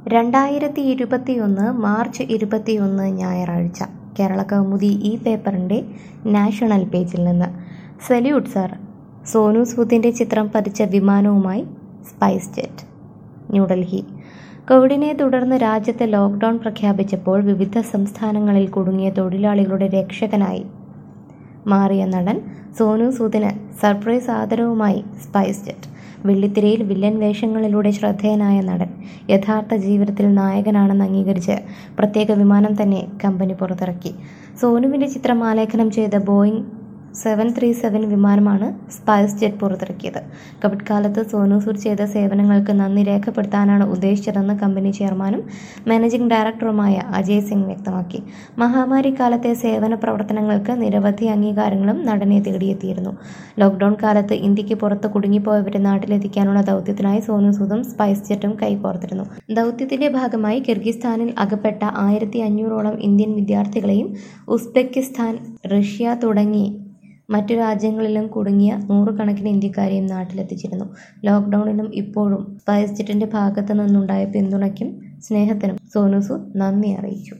രണ്ടായിരത്തി ഇരുപത്തിയൊന്ന് മാർച്ച് ഇരുപത്തിയൊന്ന് ഞായറാഴ്ച കേരള കൗമുദി ഈ പേപ്പറിൻ്റെ നാഷണൽ പേജിൽ നിന്ന് സല്യൂട്ട് സർ സോനു സൂദിൻ്റെ ചിത്രം പതിച്ച വിമാനവുമായി സ്പൈസ് ജെറ്റ് ന്യൂഡൽഹി കോവിഡിനെ തുടർന്ന് രാജ്യത്ത് ലോക്ക്ഡൗൺ പ്രഖ്യാപിച്ചപ്പോൾ വിവിധ സംസ്ഥാനങ്ങളിൽ കുടുങ്ങിയ തൊഴിലാളികളുടെ രക്ഷകനായി മാറിയ നടൻ സോനു സൂദിന് സർപ്രൈസ് ആദരവുമായി സ്പൈസ് ജെറ്റ് വെള്ളിത്തിരയിൽ വില്ലൻ വേഷങ്ങളിലൂടെ ശ്രദ്ധേയനായ നടൻ യഥാർത്ഥ ജീവിതത്തിൽ നായകനാണെന്ന് അംഗീകരിച്ച് പ്രത്യേക വിമാനം തന്നെ കമ്പനി പുറത്തിറക്കി സോനുവിൻ്റെ ചിത്രം ആലേഖനം ചെയ്ത ബോയിങ് സെവൻ ത്രീ സെവൻ വിമാനമാണ് സ്പൈസ് ജെറ്റ് പുറത്തിറക്കിയത് കോവിഡ് കാലത്ത് സോനു സൂദ് ചെയ്ത സേവനങ്ങൾക്ക് നന്ദി രേഖപ്പെടുത്താനാണ് ഉദ്ദേശിച്ചതെന്ന് കമ്പനി ചെയർമാനും മാനേജിംഗ് ഡയറക്ടറുമായ അജയ് സിംഗ് വ്യക്തമാക്കി മഹാമാരി കാലത്തെ സേവന പ്രവർത്തനങ്ങൾക്ക് നിരവധി അംഗീകാരങ്ങളും നടനെ തേടിയെത്തിയിരുന്നു ലോക്ക്ഡൌൺ കാലത്ത് ഇന്ത്യക്ക് പുറത്ത് കുടുങ്ങിപ്പോയവരെ നാട്ടിലെത്തിക്കാനുള്ള ദൗത്യത്തിനായി സോനു സൂദും സ്പൈസ് ജെറ്റും കൈകോർത്തിരുന്നു ദൗത്യത്തിന്റെ ഭാഗമായി കിർഗിസ്ഥാനിൽ അകപ്പെട്ട ആയിരത്തി അഞ്ഞൂറോളം ഇന്ത്യൻ വിദ്യാർത്ഥികളെയും ഉസ്ബെക്കിസ്ഥാൻ റഷ്യ തുടങ്ങി മറ്റു രാജ്യങ്ങളിലും കുടുങ്ങിയ നൂറുകണക്കിന് ഇന്ത്യക്കാരെയും നാട്ടിലെത്തിച്ചിരുന്നു ലോക്ക്ഡൌണിനും ഇപ്പോഴും സ്പൈസ് ജെറ്റിന്റെ ഭാഗത്തു നിന്നുണ്ടായ പിന്തുണയ്ക്കും സ്നേഹത്തിനും സോനു സൂദ് നന്ദി അറിയിച്ചു